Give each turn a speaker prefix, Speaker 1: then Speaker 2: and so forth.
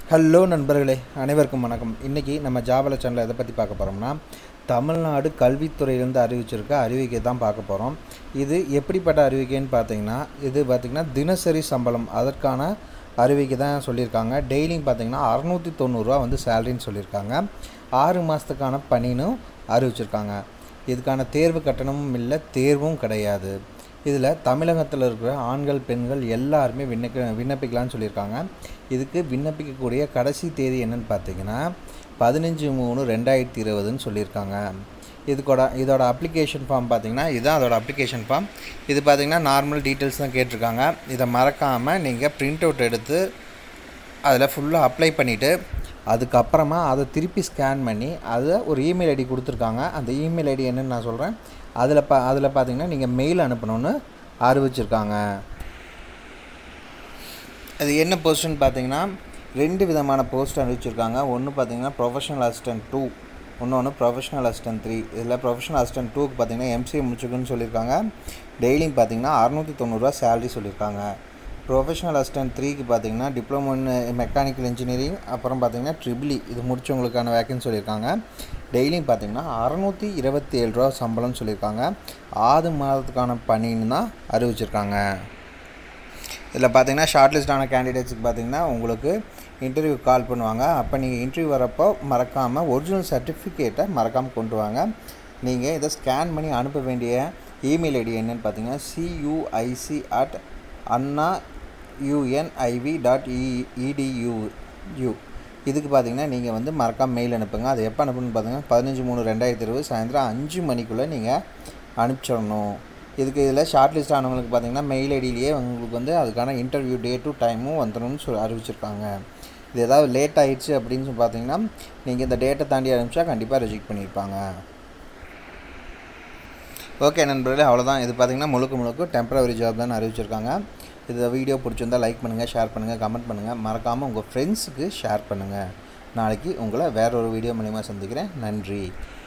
Speaker 1: hello நண்பர்களே அனைவருக்கும் வணக்கம் இன்றைக்கி நம்ம ஜாபல சேனலில் எதை பற்றி பார்க்க போகிறோம்னா தமிழ்நாடு கல்வித்துறையிலேருந்து அறிவிச்சிருக்க அறிவிக்கை தான் பார்க்க போகிறோம் இது எப்படிப்பட்ட அறிவிக்கைன்னு பார்த்தீங்கன்னா இது பார்த்திங்கன்னா தினசரி சம்பளம் அதற்கான அறிவிக்கை தான் சொல்லியிருக்காங்க டெய்லியும் பார்த்தீங்கன்னா அறநூற்றி தொண்ணூறுரூவா வந்து சேலரின்னு சொல்லியிருக்காங்க ஆறு மாதத்துக்கான பணினும் அறிவிச்சிருக்காங்க இதுக்கான தேர்வு கட்டணமும் இல்லை தேர்வும் கிடையாது இதில் தமிழகத்தில் இருக்கிற ஆண்கள் பெண்கள் எல்லாருமே விண்ணப்ப விண்ணப்பிக்கலாம்னு சொல்லியிருக்காங்க இதுக்கு விண்ணப்பிக்கக்கூடிய கடைசி தேதி என்னன்னு பார்த்தீங்கன்னா பதினஞ்சு மூணு ரெண்டாயிரத்தி இருபதுன்னு சொல்லியிருக்காங்க இதுக்கோட இதோட அப்ளிகேஷன் ஃபார்ம் பார்த்தீங்கன்னா இதுதான் அதோட அப்ளிகேஷன் ஃபார்ம் இது பார்த்தீங்கன்னா நார்மல் டீட்டெயில்ஸ் தான் கேட்டிருக்காங்க இதை மறக்காமல் நீங்கள் பிரிண்ட் அவுட் எடுத்து அதில் ஃபுல்லாக அப்ளை பண்ணிவிட்டு அதுக்கப்புறமா அதை திருப்பி ஸ்கேன் பண்ணி அதை ஒரு இமெயில் ஐடி கொடுத்துருக்காங்க அந்த இமெயில் ஐடி என்னன்னு நான் சொல்கிறேன் அதில் பா அதில் பார்த்தீங்கன்னா நீங்கள் மெயில் அனுப்பணும்னு அறிவிச்சிருக்காங்க அது என்ன போஸ்ட்டுன்னு பார்த்தீங்கன்னா ரெண்டு விதமான போஸ்ட் அறிவிச்சிருக்காங்க ஒன்று பார்த்தீங்கன்னா ப்ரொஃபஷனல் அசிஸ்டன்ட் டூ இன்னொன்று ப்ரொஃபஷனல் அசிஸ்டன்ட் த்ரீ இதில் ப்ரொஃபஷனல் அசிஸ்டன்ட் டூக்கு பார்த்தீங்கன்னா எம்சிஏ முடிச்சுக்குன்னு சொல்லியிருக்காங்க டெய்லியும் பார்த்தீங்கன்னா அறநூற்றி தொண்ணூறுரூவா சேலரி சொல்லியிருக்காங்க ப்ரொஃபஷனல் அசிஸ்டன்ட் த்ரீக்கு பார்த்தீங்கன்னா டிப்ளமோ இன் மெக்கானிக்கல் இன்ஜினியரிங் அப்புறம் பார்த்தீங்கன்னா ட்ரிபிளி இது முடிச்சவங்களுக்கான வேக்கன்சி சொல்லியிருக்காங்க டெய்லியும் பார்த்தீங்கன்னா அறநூற்றி இருபத்தி ஏழு ரூபா சம்பளம்னு சொல்லியிருக்காங்க ஆறு மாதத்துக்கான பணின்னு தான் அறிவிச்சிருக்காங்க இதில் பார்த்தீங்கன்னா ஷார்ட் லிஸ்டான கேண்டிடேட்ஸுக்கு பார்த்தீங்கன்னா உங்களுக்கு இன்டர்வியூ கால் பண்ணுவாங்க அப்போ நீங்கள் இன்டர்வியூ வரப்போ மறக்காமல் ஒரிஜினல் சர்டிஃபிகேட்டை மறக்காமல் கொண்டு வாங்க நீங்கள் இதை ஸ்கேன் பண்ணி அனுப்ப வேண்டிய இமெயில் ஐடி என்னன்னு பார்த்தீங்கன்னா C U I C at Anna univ dot E edu U இதுக்கு பார்த்தீங்கன்னா நீங்கள் வந்து மறக்காம மெயில் அனுப்புங்க அது எப்போ அனுப்பணும்னு பார்த்தீங்கன்னா பதினஞ்சு மூணு ரெண்டாயிரத்தி இருபது சாயந்தரம் அஞ்சு மணிக்குள்ளே நீங்கள் அனுப்பிச்சிடணும் இதுக்கு இதில் ஷார்ட் லிஸ்ட் ஆனவங்களுக்கு பார்த்தீங்கன்னா மெயில் ஐடியிலேயே உங்களுக்கு வந்து அதுக்கான இன்டர்வியூ டேட்டும் டைமும் வந்துடும்னு சொல்லி அறிவிச்சிருக்காங்க இது ஏதாவது லேட் ஆயிடுச்சு அப்படின்னு சொல்லி பார்த்தீங்கன்னா நீங்கள் இந்த டேட்டை தாண்டி அனுப்பிச்சா கண்டிப்பாக ரிஜெக்ட் பண்ணியிருப்பாங்க ஓகே நண்பர்களே அவ்வளோதான் இது பார்த்தீங்கன்னா முழுக்க முழுக்க டெம்பரவரி ஜாப் தான் அறிவிச்சிருக்காங்க இந்த வீடியோ பிடிச்சிருந்தா லைக் பண்ணுங்கள் ஷேர் பண்ணுங்கள் கமெண்ட் பண்ணுங்கள் மறக்காமல் உங்கள் ஃப்ரெண்ட்ஸுக்கு ஷேர் பண்ணுங்கள் நாளைக்கு உங்களை வேற ஒரு வீடியோ மூலிமா சந்திக்கிறேன் நன்றி